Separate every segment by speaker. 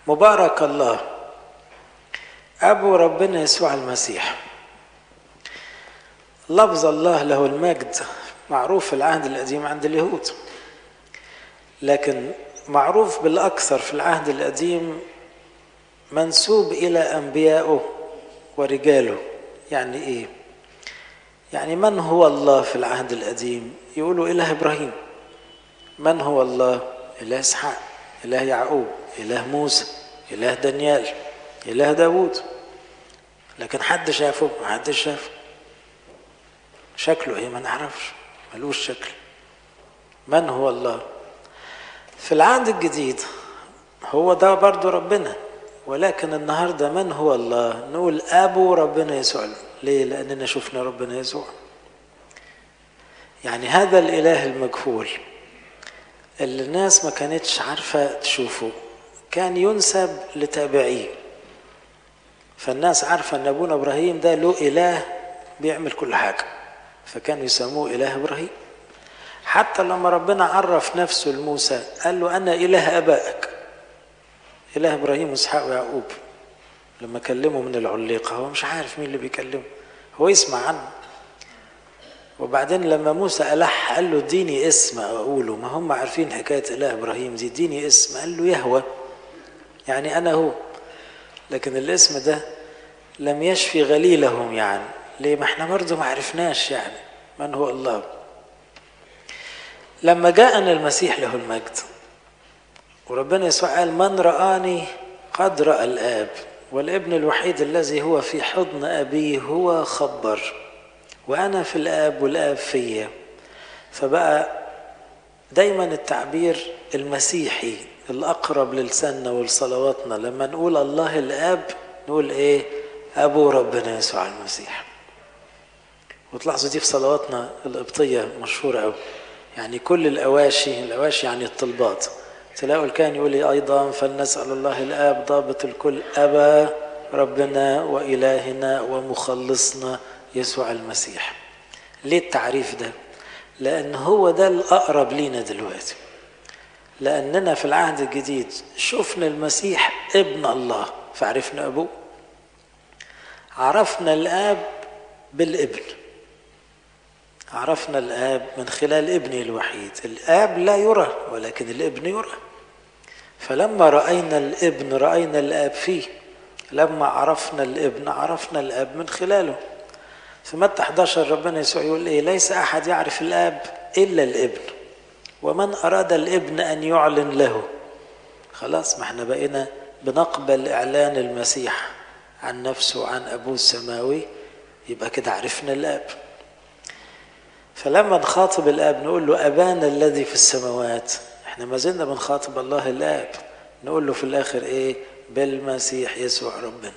Speaker 1: مبارك الله أبو ربنا يسوع المسيح لفظ الله له المجد معروف في العهد القديم عند اليهود لكن معروف بالأكثر في العهد القديم منسوب إلى أنبيائه ورجاله يعني إيه؟ يعني من هو الله في العهد القديم؟ يقولوا إله إبراهيم من هو الله؟ إله إسحاق إله يعقوب إله موسى إله دانيال إله داوود لكن حد شافه؟ ما حد شافه شكله إيه ما نعرفش ملوش شكل من هو الله؟ في العهد الجديد هو ده برضو ربنا ولكن النهارده من هو الله؟ نقول ابو ربنا يسوع ليه؟ لاننا شفنا ربنا يسوع. يعني هذا الاله المجهول اللي الناس ما كانتش عارفه تشوفه كان ينسب لتابعيه. فالناس عارفه ان ابونا ابراهيم ده له اله بيعمل كل حاجه. فكانوا يسموه اله ابراهيم. حتى لما ربنا عرف نفسه لموسى قال له انا اله ابائك. إله إبراهيم وإسحاق ويعقوب لما كلمه من العليقة هو مش عارف مين اللي بيكلمه هو يسمع عنه وبعدين لما موسى ألح قال له اديني اسم أقوله ما هم عارفين حكاية إله إبراهيم دي اديني اسم قال له يهوى يعني أنا هو لكن الاسم ده لم يشفي غليلهم يعني ليه ما احنا برضه ما عرفناش يعني من هو الله لما جاءنا المسيح له المجد وربنا يسوع قال من رآني قد رأى الآب والابن الوحيد الذي هو في حضن أبيه هو خبر وأنا في الآب والآب فيا فبقى دايما التعبير المسيحي الأقرب للسنة ولصلواتنا لما نقول الله الآب نقول إيه أبو ربنا يسوع المسيح وتلاحظوا دي في صلواتنا القبطية مشهورة أوي يعني كل الأواشي الأواشي يعني الطلبات تلاقوا الكاهن يقول لي أيضا فلنسأل الله الآب ضابط الكل أبا ربنا وإلهنا ومخلصنا يسوع المسيح ليه التعريف ده لأن هو ده الأقرب لينا دلوقتي لأننا في العهد الجديد شفنا المسيح ابن الله فعرفنا أبوه عرفنا الآب بالابن عرفنا الآب من خلال ابنه الوحيد الآب لا يرى ولكن الابن يرى فلما رأينا الابن رأينا الآب فيه لما عرفنا الابن عرفنا الآب من خلاله في متى 11 ربنا يسوع يقول ايه ليس أحد يعرف الآب إلا الابن ومن أراد الابن أن يعلن له خلاص ما احنا بقينا بنقبل إعلان المسيح عن نفسه وعن أبوه السماوي يبقى كده عرفنا الآب فلما نخاطب الاب نقول له ابانا الذي في السماوات احنا ما زلنا بنخاطب الله الاب نقول له في الاخر ايه بالمسيح يسوع ربنا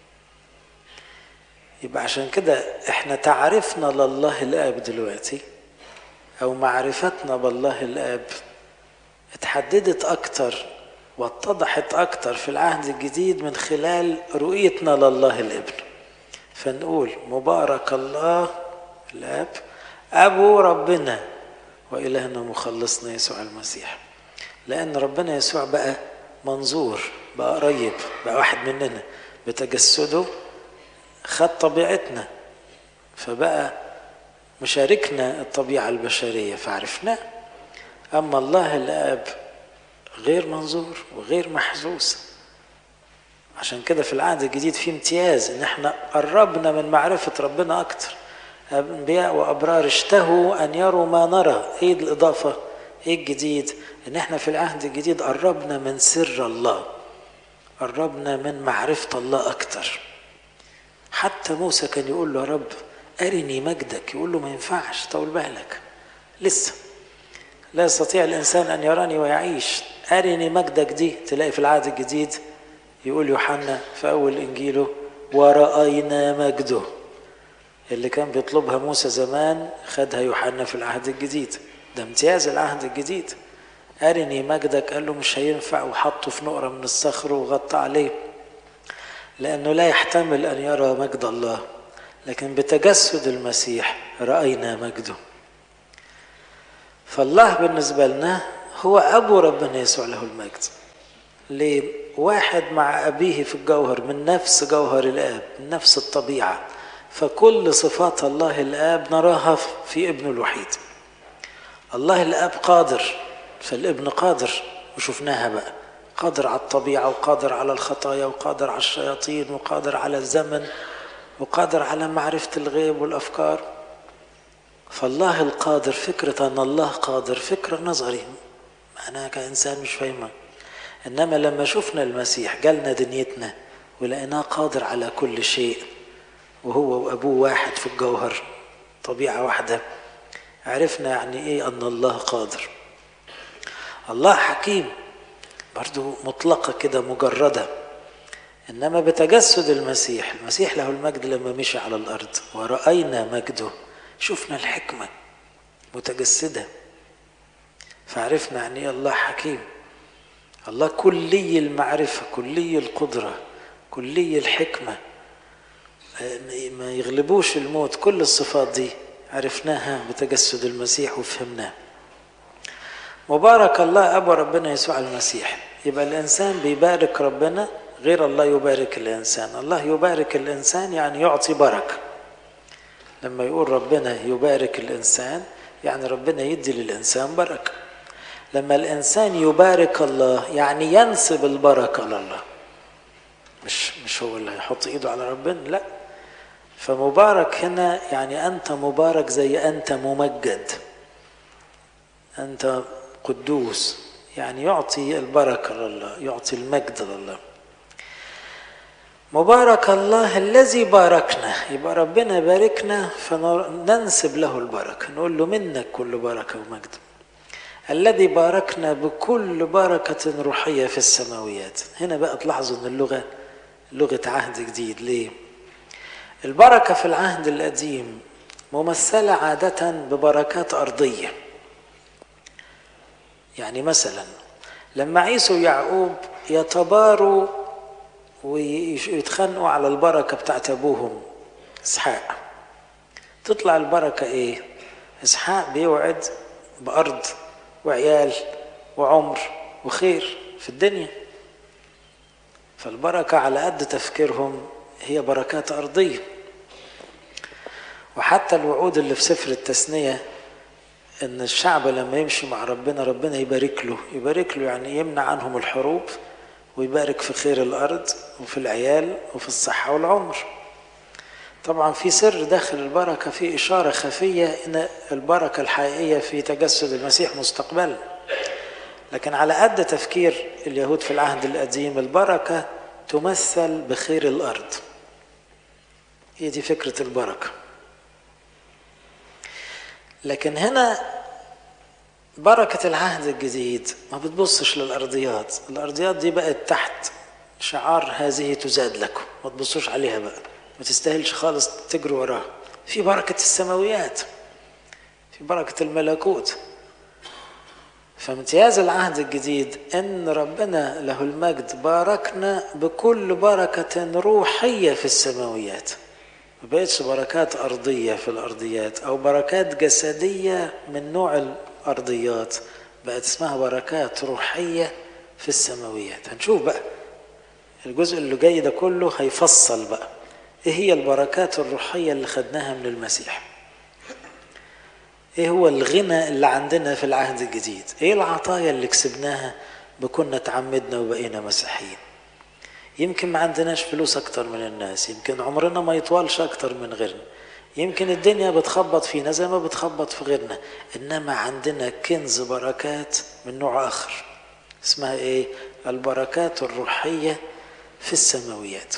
Speaker 1: يبقى عشان كده احنا تعرفنا لله الاب دلوقتي او معرفتنا بالله الاب اتحددت اكتر واتضحت اكتر في العهد الجديد من خلال رؤيتنا لله الابن فنقول مبارك الله الاب أبو ربنا وإلهنا مخلصنا يسوع المسيح لأن ربنا يسوع بقى منظور بقى قريب بقى واحد مننا بتجسده خد طبيعتنا فبقى مشاركنا الطبيعة البشرية فعرفناه أما الله الآب غير منظور وغير محسوس عشان كده في العهد الجديد في امتياز ان احنا قربنا من معرفة ربنا أكتر أنبياء وأبرار اشتهوا أن يروا ما نرى إيه الإضافة إيه الجديد إن إحنا في العهد الجديد قربنا من سر الله قربنا من معرفة الله أكتر حتى موسى كان يقول له يا رب أرني مجدك يقول له ما ينفعش طول بالك لسه لا يستطيع الإنسان أن يراني ويعيش أرني مجدك دي تلاقي في العهد الجديد يقول يوحنا في أول إنجيله ورأينا مجده اللي كان بيطلبها موسى زمان خدها يوحنا في العهد الجديد ده امتياز العهد الجديد أرني مجدك قال له مش هينفع وحطه في نقرة من الصخر وغطى عليه لأنه لا يحتمل أن يرى مجد الله لكن بتجسد المسيح رأينا مجده فالله بالنسبة لنا هو أبو ربنا يسوع له المجد لواحد مع أبيه في الجوهر من نفس جوهر الآب من نفس الطبيعة فكل صفات الله الآب نراها في ابنه الوحيد الله الآب قادر فالابن قادر وشفناها بقى قادر على الطبيعة وقادر على الخطايا وقادر على الشياطين وقادر على الزمن وقادر على معرفة الغيب والأفكار فالله القادر فكرة أن الله قادر فكرة نظري أنا كإنسان مش فاهمها إنما لما شفنا المسيح جالنا دنيتنا ولقيناه قادر على كل شيء وهو وأبوه واحد في الجوهر طبيعة واحدة عرفنا يعني إيه أن الله قادر الله حكيم برضو مطلقة كده مجردة إنما بتجسد المسيح المسيح له المجد لما مشي على الأرض ورأينا مجده شفنا الحكمة متجسدة فعرفنا يعني إيه الله حكيم الله كلي المعرفة كلي القدرة كلي الحكمة ما يغلبوش الموت كل الصفات دي عرفناها بتجسد المسيح وفهمناها مبارك الله أبو ربنا يسوع المسيح يبقى الإنسان بيبارك ربنا غير الله يبارك الإنسان الله يبارك الإنسان يعني يعطي بركة لما يقول ربنا يبارك الإنسان يعني ربنا يدي للإنسان بركة لما الإنسان يبارك الله يعني ينسب البركة لله مش مش هو اللي هيحط إيده على ربنا لا فمبارك هنا يعني أنت مبارك زي أنت ممجد أنت قدوس يعني يعطي البركة لله يعطي المجد لله مبارك الله الذي باركنا يبقى ربنا باركنا فننسب له البركة نقول له منك كل بركة ومجد الذي باركنا بكل بركة روحية في السماويات هنا بقى تلاحظوا ان اللغة لغة عهد جديد ليه البركة في العهد القديم ممثلة عادة ببركات أرضية يعني مثلا لما عيسو ويعقوب يتباروا ويتخانقوا على البركة بتاعت أبوهم إسحاق تطلع البركة إيه؟ إسحاق بيوعد بأرض وعيال وعمر وخير في الدنيا فالبركة على قد تفكيرهم هي بركات أرضية وحتى الوعود اللي في سفر التثنية ان الشعب لما يمشي مع ربنا ربنا يبارك له يبارك له يعني يمنع عنهم الحروب ويبارك في خير الارض وفي العيال وفي الصحه والعمر طبعا في سر داخل البركه في اشاره خفيه ان البركه الحقيقيه في تجسد المسيح مستقبلا لكن على قد تفكير اليهود في العهد القديم البركه تمثل بخير الارض هي دي فكره البركه لكن هنا بركة العهد الجديد ما بتبصش للأرضيات الأرضيات دي بقت تحت شعار هذه تزاد لكم ما تبصوش عليها بقى ما تستاهلش خالص تجروا وراها في بركة السماويات في بركة الملكوت فامتياز العهد الجديد ان ربنا له المجد باركنا بكل بركة روحية في السماويات ما بقتش بركات أرضية في الأرضيات أو بركات جسدية من نوع الأرضيات بقت اسمها بركات روحية في السماويات هنشوف بقى الجزء اللي جاي ده كله هيفصل بقى ايه هي البركات الروحية اللي خدناها من المسيح ايه هو الغنى اللي عندنا في العهد الجديد ايه العطايا اللي كسبناها بكنا تعمدنا وبقينا مسيحيين يمكن ما عندناش فلوس اكتر من الناس يمكن عمرنا ما يطولش اكتر من غيرنا يمكن الدنيا بتخبط فينا زي ما بتخبط في غيرنا انما عندنا كنز بركات من نوع اخر اسمها ايه البركات الروحيه في السماويات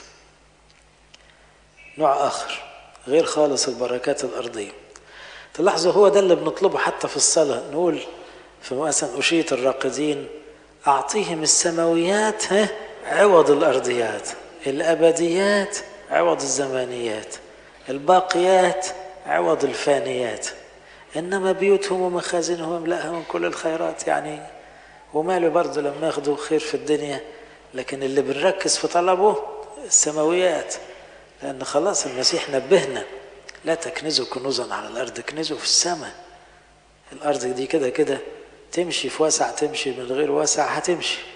Speaker 1: نوع اخر غير خالص البركات الارضيه تلاحظوا هو ده اللي بنطلبه حتى في الصلاه نقول في مثلا اشيه الراقدين اعطيهم السماويات ها عوض الارضيات الابديات عوض الزمانيات الباقيات عوض الفانيات انما بيوتهم ومخازنهم املاها من كل الخيرات يعني وماله برضه لما ياخدوا خير في الدنيا لكن اللي بنركز في طلبه السماويات لان خلاص المسيح نبهنا لا تكنزوا كنوزا على الارض كنزوا في السماء الارض دي كده كده تمشي في وسع تمشي من غير وسع هتمشي